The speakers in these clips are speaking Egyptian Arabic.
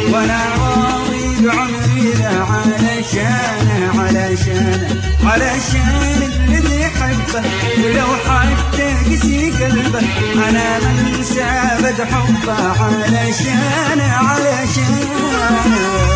وانا راضي بعمري ذا علشانه علشانه علشان الذي يحبه ولو حتى قسي قلبه انا منسى ابد حبه علشانه علشانه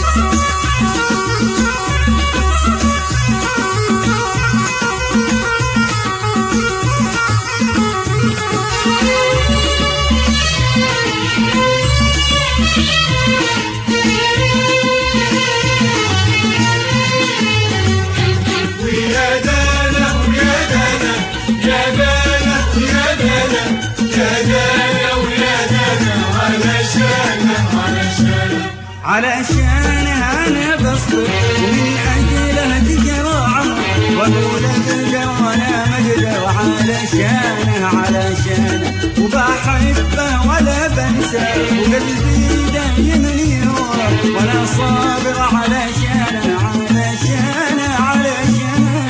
ويا دانا ويا دانا يا دانا ويا دانا يا دانا ويا دانا علشانه علشانه علشانه انا بصبر ومن اجله تجرى عمري واقول اقدر وانا ما اقدر علشانه علشانه وبحبه ولا بنسى وقلبي دايم ينور وانا صابر علشانه علشانه علشانه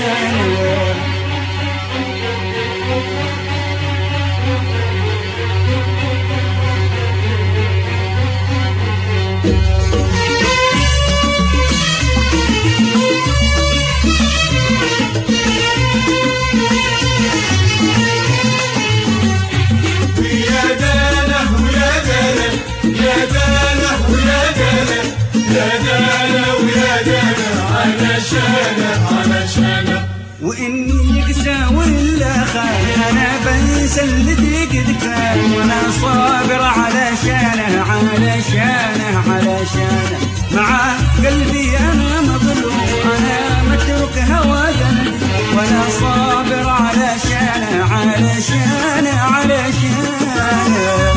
ويا دانا ويا دانا يا دانا ويا دانا يا دانا ويا دانا علشانه علشانه وإني قسى ولا خان أنا بنسى اللي قد كان وأنا صابر علشانه علشانه علشانه مع قلبي أنا مظلوم أنا متروك هوى قلبي وأنا صابر علشانه علشانه علشانه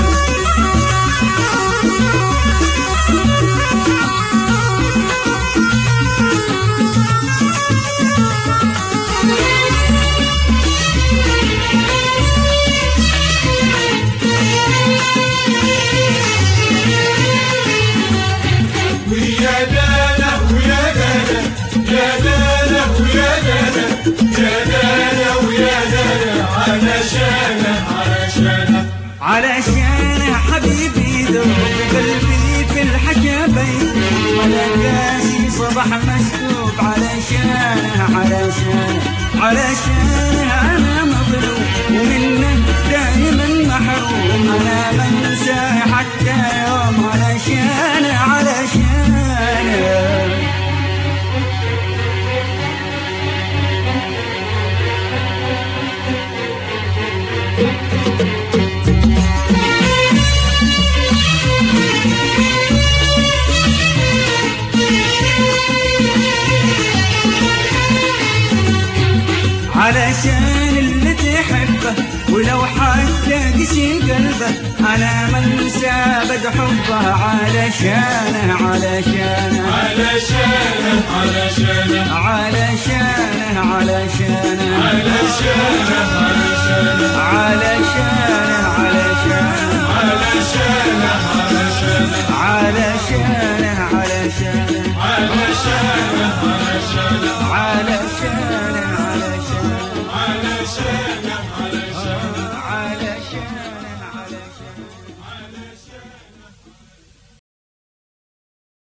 ويا دانا ويا دانا يا دانا ويا دانا يا دانا ويا دانا علشانه علشانه علشان حبيبي ذوب قلبي في الحكا بين ولا كاسي صبح مسكوب علشانه علشانه علشانه انا مظلوم ومنه دائما محروم انا منساه حتى يوم علشانه علشانه علشان اللي تحبه ولو حتى قسي قلبه انا منسى ابد حبه علشانه علشانه علشانه علشانه علشانه علشانه علشانه علشانه علشانه علشانه علشانه علشانه علشانه علشانه علشانه